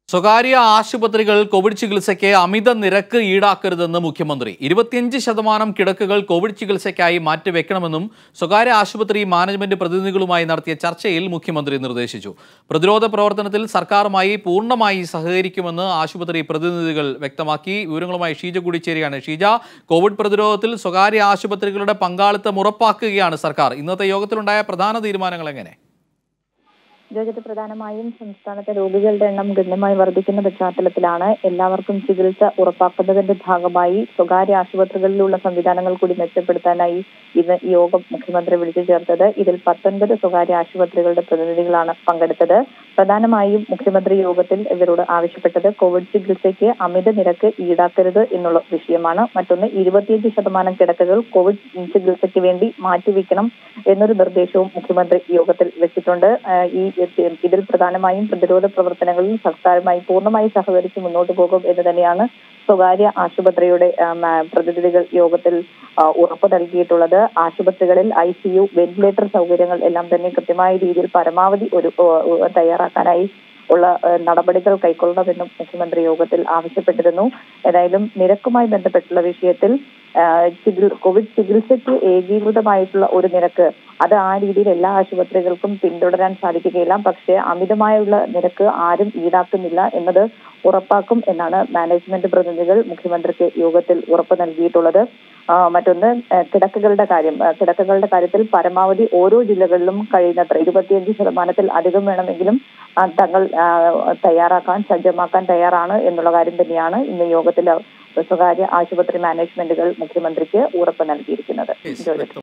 സ്വകാര്യ ആശുപത്രികൾ കോവിഡ് ചികിത്സയ്ക്ക് അമിത നിരക്ക് ഈടാക്കരുതെന്ന് മുഖ്യമന്ത്രി ഇരുപത്തിയഞ്ച് ശതമാനം കിടക്കുകൾ കോവിഡ് ചികിത്സയ്ക്കായി മാറ്റിവെക്കണമെന്നും സ്വകാര്യ ആശുപത്രി മാനേജ്മെന്റ് പ്രതിനിധികളുമായി നടത്തിയ ചർച്ചയിൽ മുഖ്യമന്ത്രി നിർദ്ദേശിച്ചു പ്രതിരോധ പ്രവർത്തനത്തിൽ സർക്കാരുമായി പൂർണ്ണമായി സഹകരിക്കുമെന്ന് ആശുപത്രി പ്രതിനിധികൾ വ്യക്തമാക്കി വിവരങ്ങളുമായി ഷീജ കൂടി ചേരുകയാണ് ഷീജ കോവിഡ് പ്രതിരോധത്തിൽ സ്വകാര്യ ആശുപത്രികളുടെ പങ്കാളിത്തം ഉറപ്പാക്കുകയാണ് സർക്കാർ ഇന്നത്തെ യോഗത്തിലുണ്ടായ പ്രധാന തീരുമാനങ്ങൾ എങ്ങനെ രാജ്യത്ത് പ്രധാനമായും സംസ്ഥാനത്തെ രോഗികളുടെ എണ്ണം ഗണ്യമായി വർദ്ധിക്കുന്ന പശ്ചാത്തലത്തിലാണ് എല്ലാവർക്കും ചികിത്സ ഉറപ്പാക്കുന്നതിന്റെ ഭാഗമായി സ്വകാര്യ ആശുപത്രികളിലുള്ള സംവിധാനങ്ങൾ കൂടി മെച്ചപ്പെടുത്താനായി ഇന്ന് ഈ യോഗം മുഖ്യമന്ത്രി വിളിച്ചു ചേർത്തത് ഇതിൽ പത്തൊൻപത് സ്വകാര്യ ആശുപത്രികളുടെ പ്രതിനിധികളാണ് പങ്കെടുത്തത് പ്രധാനമായും മുഖ്യമന്ത്രി യോഗത്തിൽ ഇവരോട് ആവശ്യപ്പെട്ടത് കോവിഡ് ചികിത്സയ്ക്ക് അമിത നിരക്ക് ഈടാക്കരുത് എന്നുള്ള വിഷയമാണ് മറ്റൊന്ന് ഇരുപത്തിയഞ്ച് ശതമാനം കിടക്കകൾ കോവിഡ് ചികിത്സയ്ക്ക് വേണ്ടി മാറ്റിവെക്കണം എന്നൊരു നിർദ്ദേശവും മുഖ്യമന്ത്രി യോഗത്തിൽ വെച്ചിട്ടുണ്ട് ആഹ് ഈ ഇതിൽ പ്രധാനമായും പ്രതിരോധ പ്രവർത്തനങ്ങളിൽ സർക്കാരുമായി പൂർണ്ണമായി സഹകരിച്ച് മുന്നോട്ട് പോകും എന്ന് തന്നെയാണ് സ്വകാര്യ ആശുപത്രിയുടെ ആം, ആ, പ്രതിനിധികൾ യോഗത്തിൽ ആ, ഉറപ്പ് നൽകിയിട്ടുള്ളത് ആശുപത്രികളിൽ ഐ സി യു വെന്റിലേറ്റർ സൗകര്യങ്ങൾ എല്ലാം തന്നെ കൃത്യമായ രീതിയിൽ പരമാവധി ഒരു ഓ, ഓ, തയ്യാറാക്കാനായി ഉള്ള ആ, നടപടികൾ കൈക്കൊള്ളണമെന്നും മുഖ്യമന്ത്രി യോഗത്തിൽ ആവശ്യപ്പെട്ടിരുന്നു ഏതായാലും നിരക്കുമായി ബന്ധപ്പെട്ടുള്ള വിഷയത്തിൽ ആ, ചികിൽ- കോവിഡ് ചികിത്സയ്ക്ക് ഏകീകൃതമായിട്ടുള്ള ഒരു നിരക്ക് അത് ആ രീതിയിൽ എല്ലാ ആശുപത്രികൾക്കും പിന്തുടരാൻ സാധിക്കുകയില്ല പക്ഷേ അമിതമായുള്ള നിരക്ക് ആരും ഈടാക്കുന്നില്ല എന്നത് ഉറപ്പാക്കും എന്നാണ് മാനേജ്മെന്റ് പ്രതിനിധികൾ മുഖ്യമന്ത്രിക്ക് യോഗത്തിൽ ഉറപ്പ് നൽകിയിട്ടുള്ളത് ആ, മറ്റൊന്ന് ആ, കിടക്കകളുടെ കാര്യം ആ, കിടക്കകളുടെ കാര്യത്തിൽ പരമാവധി ഓരോ ജില്ലകളിലും കഴിയുന്നത്ര ഇരുപത്തിയഞ്ച് ശതമാനത്തിൽ അധികം വേണമെങ്കിലും ആ, തങ്ങൾ ആ, തയ്യാറാക്കാൻ സജ്ജമാക്കാൻ തയ്യാറാണ് എന്നുള്ള കാര്യം തന്നെയാണ് ഇന്ന് യോഗത്തിൽ സ്വകാര്യ ആശുപത്രി മാനേജ്മെന്റുകൾ മുഖ്യമന്ത്രിക്ക് ഉറപ്പ് നൽകിയിരിക്കുന്നത് ജോലി